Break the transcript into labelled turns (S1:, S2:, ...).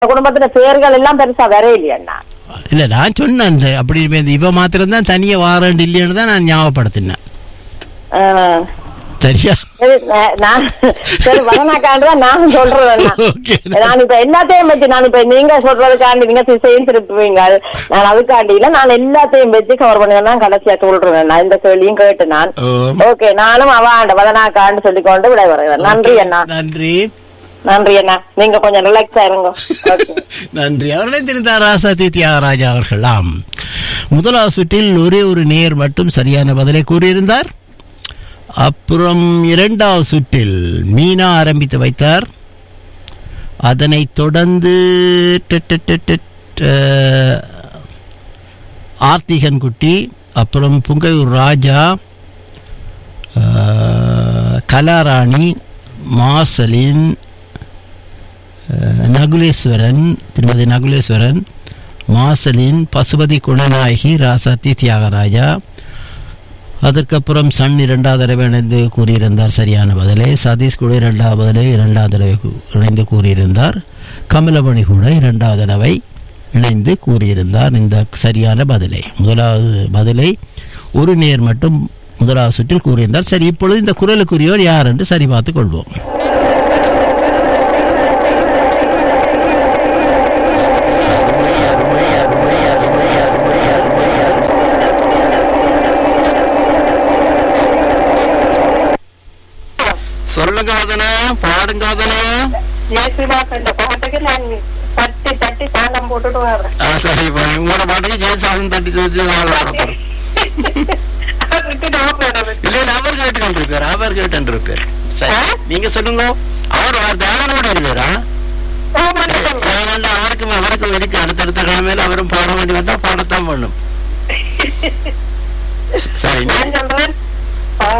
S1: குடும்பத்துல பேர்கள் எல்லாம் பெருசா வரையிலையண்ணா
S2: இல்ல நான் சொன்னேன் இந்த அப்படி இந்த இவ மாத்திரம் தான் தனியா வாரண்டு இல்லைன்னு தான் நான் ஞாபகப்படுத்தினேன்
S1: ஆஹ்,
S2: சரியா
S1: சரி, நா- நான் சரி வரணாக்காண்டு தான் நான் சொல்றேன்
S2: ஓகே
S1: நான் இப்ப எல்லாத்தையும் வச்சு நான் இப்ப நீங்க சொல்றதுக்காண்டி நீங்க திசையும் திருப்புவீங்க நான் அதுக்காண்டி இல்ல நான் எல்லாத்தையும் வச்சு கவர் பண்ணி தான் கடைசியா சொல்றேன் நான் இந்த கேள்வியும் கேட்டு நான்
S2: ஓ.
S1: ஓகே நானும் அவாண்ட வதனாக்காண்டு சொல்லிக்கொண்டு விடை வருகிறேன் நன்றி அண்ணா
S2: நன்றி
S1: நன்றி அண்ணா நீங்க கொஞ்சம் ரிலாக்ஸா இருங்க ஓகே
S2: நன்றி அவர்களை தெரிந்தார் ராசாதி தியாகராஜா அவர்கள் ஆம் முதலாவது சுற்றில் ஒரே ஒரு நேர் மட்டும் சரியான பதிலை கூறியிருந்தார் அப்புறம் இரண்டாவது சுற்றில் மீனா ஆரம்பித்து வைத்தார் அதனைத் தொடர்ந்து ட- ட- ட- ட- ட- ஆர்த்திகன் குட்டி அப்புறம் புங்கையூர் ராஜா அஹ், கலாராணி மாசலின் அஹ், நகுலேஸ்வரன் திருமதி நகுலேஸ்வரன் மாசலின் பசுபதி குணநாயகி ராசாத்தி தியாகராஜா அதற்கப்புறம் சன் இரண்டாவது தடவை இணைந்து கூறியிருந்தார் சரியான பதிலை சதீஷ் கூட இரண்டாவது பதிலை இரண்டாவது தடவை கூ- இணைந்து கூறியிருந்தார் கமலமணி கூட இரண்டாவது தடவை இணைந்து கூறியிருந்தார் இந்த சரியான பதிலை முதலாவது பதிலை ஒரு நேர் மட்டும் முதலாவது சுற்றில் கூறியிருந்தார் சரி இப்பொழுது இந்த குரலுக்குரியவர் யார் என்று சரி பார்த்துக் கொள்வோம் சொல்லுங்க அதனா பாடுங்க அதனா
S1: ஜெயசுபாஸ் இந்த பாட்டுக்கு நான் தட்டி தட்டி தாளம் போட்டுட்டு வர்றேன்
S2: ஆ சரி இப்போ உங்களோட பாட்டுக்கு ஜெயசாசன் தட்டி தட்டி பாடுறோம்
S1: அதுக்கு நான் போடுறது
S2: இல்ல இல்ல அவர் கேட்டு இருப்பார் அவர் கேட்டு இருப்பார் சரி
S1: ஆ?
S2: நீங்க சொல்லுங்க அவர் தானோட இருப்பாரா அதனால அவருக்கும் அவருக்கும் இருக்கு அடுத்தடுத்த கிழமையில அவரும் பாட வேண்டி வந்தா பாடத்தான் பண்ணும் சரி
S1: நான் சொல்றேன்